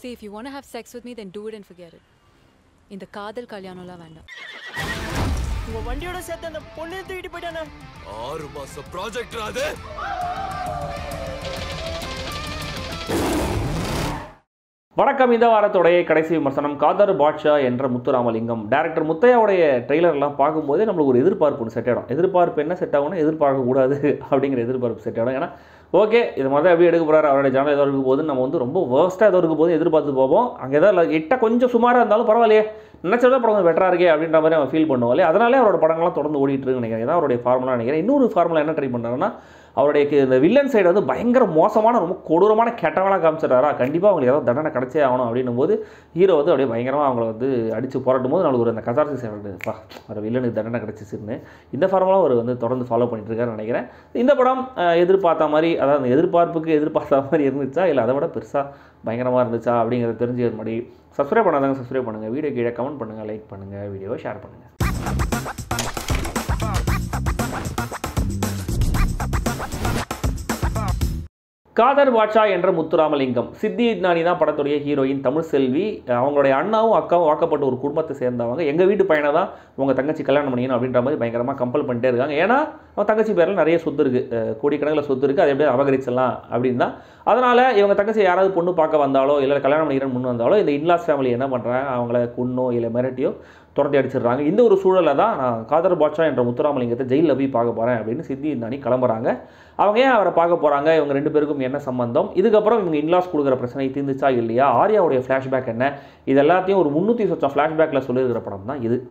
See, if you want to have sex with me, then do it and forget it. இந்த காதல் கல்யாணம்லாம் வேண்டாம் உங்க வண்டியோட சேர்த்து அந்த பொண்ணையும் தூக்கிட்டு போயிட்டானே ஆறு மாச ப்ராஜெக்ட் அது வணக்கம் இந்த வாரத்துடைய கடைசி விமர்சனம் காதர் பாட்ஷா என்ற முத்துராமலிங்கம் டேரக்டர் முத்தையாவுடைய ட்ரெய்லர்லாம் பார்க்கும்போதே நம்மளுக்கு ஒரு எதிர்பார்ப்பு ஒன்று செட் ஆகிடும் எதிர்பார்ப்பு என்ன செட் ஆகும்னா எதிர்பார்க்கக்கூடாது அப்படிங்கிற எதிர்பார்ப்பு செட் ஆகிடும் ஏன்னா ஓகே இது மாதிரி தான் எப்படி எடுக்க போகிறாரு அவருடைய ஜானல் ஏதோ இருக்க போது நம்ம வந்து ரொம்ப வேர்ஸ்ட்டாக ஏதோ இருக்க போது எதிர்பார்த்து போவோம் அங்கே ஏதாவது எட்ட கொஞ்சம் சுமாராக இருந்தாலும் பரவாயில்லையே நினச்சத படம் கொஞ்சம் பெட்டராக இருக்கே அப்படின்ற மாதிரி அவன் ஃபீல் பண்ணுவோம் இல்லையா அதனாலே அவரோட படங்கள்லாம் தொடர்ந்து ஓடிட்டு இருக்குன்னு நினைக்கிறேன் இதான் அவருடைய ஃபார்முலா நினைக்கிறேன் இன்னொரு ஃபார்முலா என்ன ட்ரை பண்ணுறாருன்னா அவருடைய கி- இந்த வில்லன் சைடு வந்து பயங்கர மோசமான ரொம்ப கொடூரமான கெட்டவனாக காமிச்சிடுறாரா கண்டிப்பாக அவங்களுக்கு ஏதாவது தண்டனை கிடைச்சே ஆகணும் அப்படின்னும் போது ஹீரோ வந்து அப்படியே பயங்கரமாக அவங்கள வந்து அடித்து போராட்டும் போது நம்மளுக்கு ஒரு அந்த கசாரசி சேவப்பா ஒரு வில்லனுக்கு தண்டனை கிடைச்சிச்சுன்னு இந்த ஃபார்முலா அவர் வந்து தொடர்ந்து ஃபாலோ பண்ணிட்டு இருக்காருன்னு நினைக்கிறேன் இந்த படம் அஹ், எதிர்பார்த்த மாதிரி அதாவது அந்த எதிர்பார்ப்புக்கு எதிர்பார்த்த மாதிரி இருந்துச்சா இல்லை அதை விட பெருசாக பயங்கரமாக இருந்துச்சா அப்படிங்கிறத தெரிஞ்சுக்கிற மாதிரி சப்ஸ்கிரைப் பண்ணாதாங்க சப்ஸ்கிரைப் பண்ணுங்கள் வீடியோ கீழே கமெண்ட் பண்ணுங்கள் லைக் பண்ணுங்கள் வீடியோவை ஷேர் பண்ணுங்கள் காதர் பாட்ஷா என்ற முத்துராமலிங்கம் சித்தி இட்னானி தான் படத்துடைய ஹீரோயின் தமிழ் செல்வி அவங்களுடைய அண்ணாவும் அக்காவும் வாக்கப்பட்ட ஒரு குடும்பத்தை சேர்ந்தவங்க எங்கள் வீட்டு பையனை தான் உங்கள் தங்கச்சி கல்யாணம் பண்ணிக்கணும் அப்படின்ற மாதிரி பயங்கரமாக கம்பல் பண்ணிட்டே இருக்காங்க ஏன்னா அவன் தங்கச்சி பேரில் நிறைய சொத்து இருக்குது கோடிக்கணக்கில் சொத்து இருக்குது அதை எப்படியும் அபகரிச்சிடலாம் அப்படின்னு தான் அதனால் இவங்க தங்கச்சி யாராவது பொண்ணு பார்க்க வந்தாலோ இல்லை கல்யாணம் பண்ணிக்கிறேன்னு முன் வந்தாலோ இந்த இன்லாஸ் ஃபேமிலி என்ன பண்ணுறாங்க அவங்கள குன்னோ இல்லை மிரட்டியோ துரத்தி அடிச்சிடுறாங்க இந்த ஒரு சூழலை தான் நான் காதர் பாட்ஷா என்ற முத்துராமலிங்கத்தை ஜெயிலில் போய் பார்க்க போகிறேன் அப்படின்னு சித்தி இந்தானி கிளம்புறாங்க அவங்க ஏன் அவரை பார்க்க போகிறாங்க இவங்க ரெண்டு பேருக்கும் என்ன சம்பந்தம் இதுக்கப்புறம் இவங்க இன்லாஸ் கொடுக்குற பிரச்சனை தீர்ந்துச்சா இல்லையா ஆர்யாவுடைய ஃப்ளாஷ்பேக் என்ன இது எல்லாத்தையும் ஒரு முந்நூற்றி சொச்சம் ஃப்ளாஷ்பேக்கில் சொல்லியிருக்கிற படம் தான் இது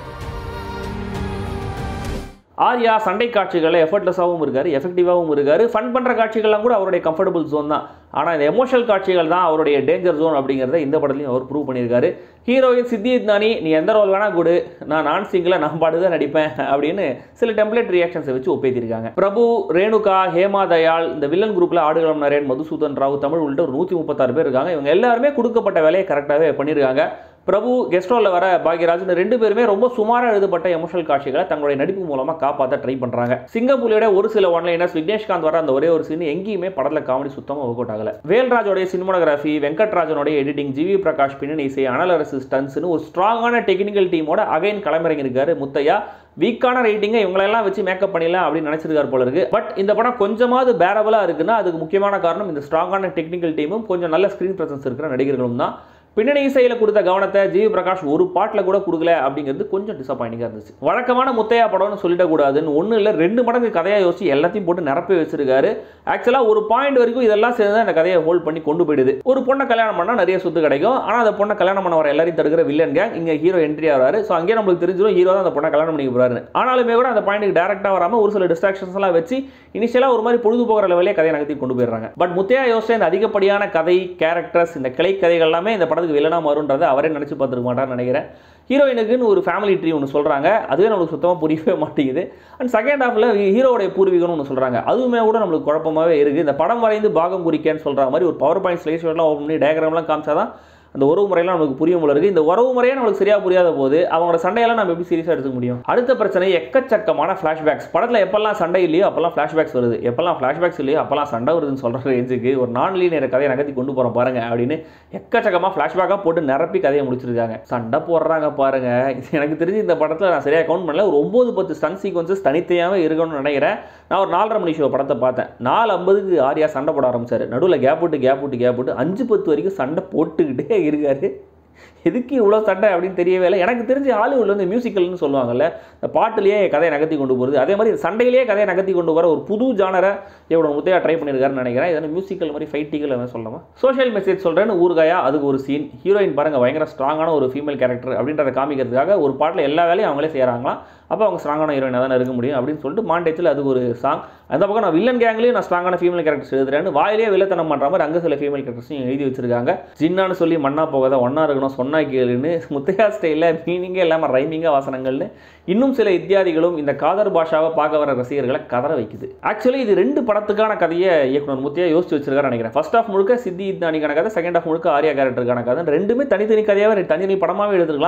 ஆர்யா சண்டை காட்சிகளில் எஃபர்ட்லெஸ்ஸாகவும் இருக்காரு எஃபெக்டிவாகவும் இருக்காரு ஃபன் பண்ணுற காட்சிகள்லாம் கூட அவருடைய கம்ஃபர்டபுள் ஜோன் தான் ஆனால் இந்த எமோஷனல் காட்சிகள் தான் அவருடைய டேஞ்சர் ஜோன் அப்படிங்கிறத இந்த படத்துலையும் அவர் ப்ரூவ் பண்ணியிருக்காரு ஹீரோயின் சித்தி இத்னானி நீ எந்த ரோல் வேணா கொடு நான் நான் சிங்கில் நான் பாடு தான் நடிப்பேன் அப்படின்னு சில டெம்ப்ளேட் ரியாக்ஷன்ஸை வச்சு ஒப்பேத்திருக்காங்க பிரபு ரேணுகா ஹேமா தயாள் இந்த வில்லன் குரூப்பில் ஆடுகளம் நரேன் மதுசூதன் ராவ் தமிழ் உள்ளிட்ட ஒரு நூற்றி முப்பத்தாறு பேர் இருக்காங்க இவங்க எல்லாருமே கொடுக்கப்பட்ட வேலையை கரெக்டாகவே பண்ணியிருக்காங்க பிரபு கெஸ்ட் ரோலில் வர பாக்யராஜ் ரெண்டு பேருமே ரொம்ப சுமாராக எழுதப்பட்ட எமோஷனல் காட்சிகளை தங்களுடைய நடிப்பு மூலமாக காப்பாற்ற ட்ரை பண்ணுறாங்க சிங்கப்பூலியோட ஒரு சில ஒன்லைனர்ஸ் விக்னேஷ்காந்த் வர அந்த ஒரே ஒரு சீன் எங்கேயுமே படத்தில் காமெடி சுத்தமாக ஒர்க் அவுட் ஆகல வேல்ராஜோடைய சினிமோகிராஃபி வெங்கட்ராஜனுடைய எடிட்டிங் ஜிவி பிரகாஷ் பின்னணி இசை அனலரசு ஸ்டன்ஸ்னு ஒரு ஸ்ட்ராங்கான டெக்னிக்கல் டீமோட அகைன் களமிறங்கியிருக்காரு முத்தையா வீக்கான ரைட்டிங்கை இவங்களெல்லாம் வச்சு மேக்கப் பண்ணிடலாம் அப்படின்னு நினச்சிருக்காரு போல இருக்கு பட் இந்த படம் கொஞ்சமாவது பேரபலாக இருக்குன்னா அதுக்கு முக்கியமான காரணம் இந்த ஸ்ட்ராங்கான டெக்னிக்கல் டீமும் கொஞ்சம் நல்ல ஸ்க்ரீன் பிரசன்ஸ் இருக்கிற நடிகர்களும் தான் பின்னணி இசையில் கொடுத்த கவனத்தை ஜிவி பிரகாஷ் ஒரு பாட்டில் கூட கொடுக்கல அப்படிங்கிறது கொஞ்சம் டிசப்பாயிண்டிங்காக இருந்துச்சு வழக்கமான முத்தையா படம்னு சொல்லிடக்கூடாதுன்னு ஒன்றும் இல்லை ரெண்டு மடங்கு கதையாக யோசிச்சு எல்லாத்தையும் போட்டு நிரப்பி வச்சிருக்காரு ஆக்சுவலாக ஒரு பாயிண்ட் வரைக்கும் இதெல்லாம் சேர்ந்து தான் இந்த கதையை ஹோல்ட் பண்ணி கொண்டு போயிடுது ஒரு பொண்ணை கல்யாணம் பண்ணால் நிறைய சொத்து கிடைக்கும் ஆனால் அந்த பொண்ணை கல்யாணம் பண்ண வர எல்லாரையும் தடுக்கிற வில்லன் கேங் இங்கே ஹீரோ என்ட்ரி ஆகிறாரு ஸோ அங்கேயே நம்மளுக்கு தெரிஞ்சிடும் ஹீரோ தான் அந்த பொண்ணை கல்யாணம் பண்ணிக்க போறாரு ஆனாலுமே கூட அந்த பாயிண்ட்டுக்கு டேரெக்டாக வராமல் ஒரு சில டிஸ்ட்ராக்ஷன்ஸ் எல்லாம் வச்சு இனிஷியலாக ஒரு மாதிரி பொழுது போகிற லெவலே கதையை நகர்த்தி கொண்டு போயிடுறாங்க பட் முத்தையா யோசிச்ச இந்த அதிகப்படியான கதை கேரக்டர்ஸ் இந்த கிளை கதைகள் எல்லாமே இந்த படத்துக்கு வில்லனாக மாறுன்றதை அவரே நினச்சி பார்த்துருக்க மாட்டார்னு நினைக்கிறேன் ஹீரோயினுக்குன்னு ஒரு ஃபேமிலி ட்ரீ ஒன்று சொல்கிறாங்க அதுவே நம்மளுக்கு சுத்தமாக புரியவே மாட்டேங்குது அண்ட் செகண்ட் ஹாஃபில் ஹீரோடைய பூர்வீகம்னு ஒன்று சொல்கிறாங்க அதுவுமே கூட நம்மளுக்கு குழப்பமாகவே இருக்குது இந்த படம் வரைந்து பாகம் குறிக்கன்னு சொல்கிற மாதிரி ஒரு பவர் பாயிண்ட் ஸ்லைஸ்லாம் ஓப்பன் பண்ணி டயக்ராம்லாம் காமிச்சாதான் அந்த உறவு முறையெல்லாம் நமக்கு புரியும் போல இருக்குது இந்த உறவு முறையே நம்மளுக்கு சரியாக புரியாத போது அவங்களோட சண்டையெல்லாம் நம்ம எப்படி சீரியஸாக எடுத்துக்க முடியும் அடுத்த பிரச்சனை எக்கச்சக்கமான ஃப்ளாஷ்பேக்ஸ் படத்தில் எப்பெல்லாம் சண்டை இல்லையோ அப்பெல்லாம் ஃப்ளாஷ்பேக்ஸ் வருது எப்பெல்லாம் ஃப்ளாஷ்பேக்ஸ் இல்லையோ அப்பெல்லாம் சண்டை வருதுன்னு சொல்கிற ரேஞ்சுக்கு ஒரு நான் லீனியர் கதையை நகர்த்தி கொண்டு போகிறோம் பாருங்க அப்படின்னு எக்கச்சக்கமாக ஃப்ளாஷ்பேக்காக போட்டு நிரப்பி கதையை முடிச்சிருக்காங்க சண்டை போடுறாங்க பாருங்க இது எனக்கு தெரிஞ்சு இந்த படத்தில் நான் சரியாக கவுண்ட் பண்ணல ஒரு ஒம்பது பத்து ஸ்டன் சீக்வன்சஸ் தனித்தையாகவே இருக்கணும்னு நினைக்கிறேன் நான் ஒரு நாலரை மணி ஷோ படத்தை பார்த்தேன் நாலு ஐம்பதுக்கு ஆரியா சண்டை போட ஆரம்பிச்சாரு நடுவில் கேப் விட்டு கேப் விட்டு கேப் விட்டு அஞ்சு பத்து வரைக்கும் சண்டை போட்டுக்கிட்டே இருக்காரு எதுக்கு இவ்வளோ சண்டை அப்படின்னு தெரியவே இல்லை எனக்கு தெரிஞ்சு ஹாலிவுட்ல வந்து மியூசிக்கல்னு சொல்லுவாங்கல்ல இந்த பாட்டுலேயே கதையை நகர்த்தி கொண்டு போகிறது அதே மாதிரி சண்டையிலேயே கதையை நகர்த்தி கொண்டு வர ஒரு புது ஜானரை இவரோட முத்தையா ட்ரை பண்ணியிருக்காருன்னு நினைக்கிறேன் இதனால் மியூசிக்கல் மாதிரி ஃபைட்டிக்கல் அவன் சொல்லலாமா சோஷியல் மெசேஜ் சொல்கிறேன்னு ஊறுகாயா அதுக்கு ஒரு சீன் ஹீரோயின் பாருங்க பயங்கர ஸ்ட்ராங்கான ஒரு ஃபீமேல் கேரக்டர் அப்படின்றத காமிக்கிறதுக்காக ஒரு பாட்டில் எல்லா வேலையும் அவங்களே செய்கிறாங்களாம் அப்போ அவங்க ஸ்ட்ராங்கான ஹீரோயினாக தானே இருக்க முடியும் அப்படின்னு சொல்லிட்டு மாண்டேஜில் அதுக்கு ஒரு சாங் அந்த பக்கம் நான் வில்லன் கேங்லேயும் நான் ஸ்ட்ராங்கான ஃபீமேல் கேரக்டர்ஸ் எழுதுறேன்னு வாயிலே வில்லத்தனம் பண்ணுற மாதிரி அங்கே சில ஃபீமேல் கேரக்டர்ஸையும் எழுதி வச்சிருக்காங்க ஜின்னான்னு சொல்லி மண்ணா போகாத ஒன்றா இருக்கணும் சொன்னா கேளுன்னு முத்தையா ஸ்டைலில் மீனிங்கே இல்லாமல் ரைமிங்காக வாசனங்கள்னு இன்னும் சில இத்தியாதிகளும் இந்த காதர் பாஷாவை பார்க்க வர ரசிகர்களை கதற வைக்குது ஆக்சுவலி இது ரெண்டு படத்துக்கான கதையை இயக்குனர் முத்தையா யோசிச்சு வச்சிருக்காரு நினைக்கிறேன் ஃபர்ஸ்ட் ஆஃப் முழுக்க சித்தி இத்தானிக்கான கதை செகண்ட் ஆஃப் முழுக்க ஆரியா கேரக்டருக்கான கதை ரெண்டுமே தனித்தனி கதையாகவே தனித்தனி படமாகவே எடுத்துக்கலாம்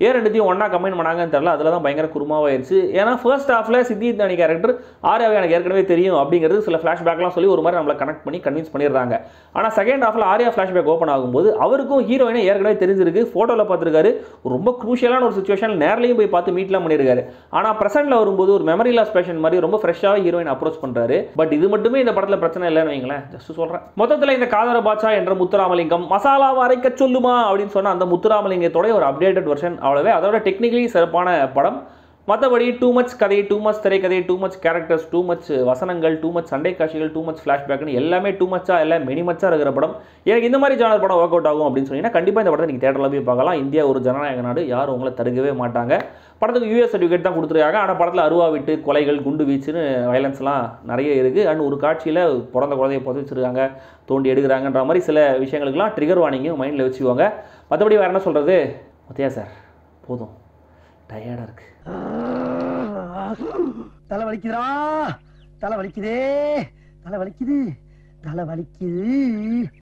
ஏன் ரெண்டுத்தையும் ஒன்றா கம்பைன் பண்ணாங்கன்னு தெரியல அதில் தான் பயங்கர குருமாவாயிருச்சு ஏன்னா ஃபர்ஸ்ட் ஹாஃபில் சித்தித் அணி கேரக்டர் ஆர்யாவை எனக்கு ஏற்கனவே தெரியும் அப்படிங்கிறது சில ஃப்ளாஷ்பேக்லாம் சொல்லி ஒரு மாதிரி நம்மளை கனெக்ட் பண்ணி கன்வின்ஸ் பண்ணிடுறாங்க ஆனால் செகண்ட் ஹாஃபில் ஆர்யா ஃப்ளாஷ்பேக் ஓப்பன் ஆகும்போது அவருக்கும் ஹீரோயினை ஏற்கனவே தெரிஞ்சிருக்கு ஃபோட்டோவில் பார்த்துருக்காரு ரொம்ப குரூஷியலான ஒரு சுச்சுவேஷன் நேர்லையும் போய் பார்த்து மீட்லாம் பண்ணியிருக்காரு ஆனால் ப்ரெசென்ட்டில் வரும்போது ஒரு மெமரி லாஸ் பேஷன் மாதிரி ரொம்ப ஃப்ரெஷ்ஷாக ஹீரோயின் அப்ரோச் பண்ணுறாரு பட் இது மட்டுமே இந்த படத்தில் பிரச்சனை இல்லைன்னு வைங்களேன் ஜஸ்ட் சொல்கிறேன் மொத்தத்தில் இந்த காதர பாட்சா என்ற முத்துராமலிங்கம் மசாலாவை அரைக்க சொல்லுமா அப்படின்னு சொன்ன அந்த முத்துராமலிங்கத்தோட ஒரு அப்டேட்டட் வெர்ஷன் அவ்வளவே அதோட டெக்னிக்கலி சிறப்பான படம் மற்றபடி டூ மச் கதை டூ மச் திரைக்கதை too much characters too much வசனங்கள் டூ மச் சண்டை காட்சிகள் டூ மச் ஃப்ளாஷ்பேக்னு எல்லாமே டூ மச்சா எல்லாம் மினி மச்சா இருக்கிற படம் எனக்கு இந்த மாதிரி ஜானர் படம் ஒர்க் அவுட் ஆகும் அப்படின்னு சொன்னீங்கன்னா கண்டிப்பாக இந்த படத்தை நீங்கள் தேட்டரில் போய் பார்க்கலாம் இந்தியா ஒரு ஜனநாயக நாடு யாரும் உங்களை தடுக்கவே மாட்டாங்க படத்துக்கு யூஎஸ் சர்டிஃபிகேட் தான் கொடுத்துருக்காங்க ஆனால் படத்தில் அருவா விட்டு கொலைகள் குண்டு வீச்சுன்னு வயலன்ஸ்லாம் நிறைய இருக்குது அண்ட் ஒரு காட்சியில் பிறந்த குழந்தைய புதைச்சிருக்காங்க தோண்டி எடுக்கிறாங்கன்ற மாதிரி சில விஷயங்களுக்குலாம் ட்ரிகர் வார்னிங்கும் மைண்டில் வச்சுக்கோங்க மற்றபடி வேறு என்ன சொல்கிறது முத்தையா சார் போதும் டயர்டாக இருக்குது தலை வலிக்குதுடா தலை வலிக்குதே தலை வலிக்குது தலை வலிக்குது